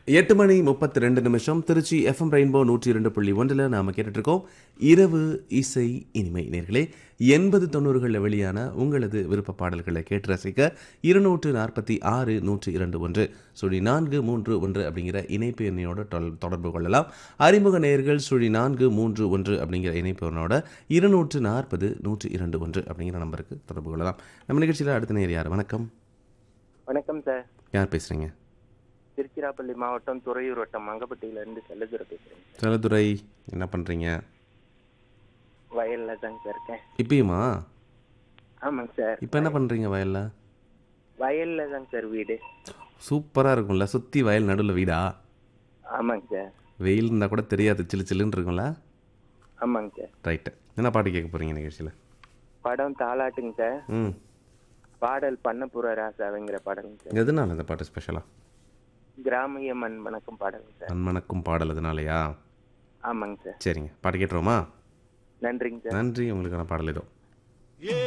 எட்டு மணி முப்பத்தி ரெண்டு நிமிஷம் திருச்சி எஃப்எம் ரெயின்போ நூற்றி இரண்டு புள்ளி ஒன்றில் நாம் கேட்டுட்ருக்கோம் இரவு இசை இனிமை நேர்களே எண்பது தொண்ணூறுகளில் வெளியான உங்களது விருப்ப பாடல்களை கேட்டு ரசிக்க இருநூற்று நாற்பத்தி ஆறு நூற்றி இரண்டு ஒன்று சுழி நான்கு மூன்று ஒன்று அப்படிங்கிற இணைப்பு எண்ணையோட தொல்- தொடர்பு கொள்ளலாம் அறிமுக நேயர்கள் சுழி நான்கு மூன்று ஒன்று அப்படிங்கிற இணைப்பு எண்ணோட இருநூற்று நாற்பது நூற்றி இரண்டு ஒன்று அப்படிங்கிற நம்பருக்கு தொடர்பு கொள்ளலாம் நம்ம நிகழ்ச்சியில் அடுத்த நேர் யார் வணக்கம் வணக்கம் சார் யார் பேசுகிறீங்க திருச்சிராப்பள்ளி மாவட்டம் துறையூர் வட்டம் மங்கப்பட்டியில இருந்து செல்லதுரை பேசுறேன் செலதுரை என்ன பண்ணுறீங்க வயல்ல தாங்க சார் இருக்கேன் இப்பயுமா ஆமாங்க சார் இப்போ என்ன பண்ணுறீங்க வயலில் வயல்ல தாங்க சார் வீடு சூப்பராக இருக்கும்ல சுற்றி வயல் நடுவில் வீடா ஆமாங்க சார் வெயில் இருந்தால் கூட தெரியாது சிலு சில்லுன்னு இருக்கும்ல ஆமாங்க சார் ரைட்டு என்ன பாட்டு கேட்க போகிறீங்க நிகழ்ச்சியில் படம் தாலாட்டுங்க சார் ம் பாடல் பண்ணப்புற ராசாவிங்கிற பாடலுங்க சார் எதனால இந்த பாட்டு ஸ்பெஷலாக கிராமிய மண் வணக்கம் பாடலுங்க சார் நன்மணக்கும் பாடல் அதனாலயா ஆமாங்க சார் சரிங்க பாட்டு கேட்டுருவோமா நன்றிங்க சார் நன்றி உங்களுக்கான பாடல் ஏதோ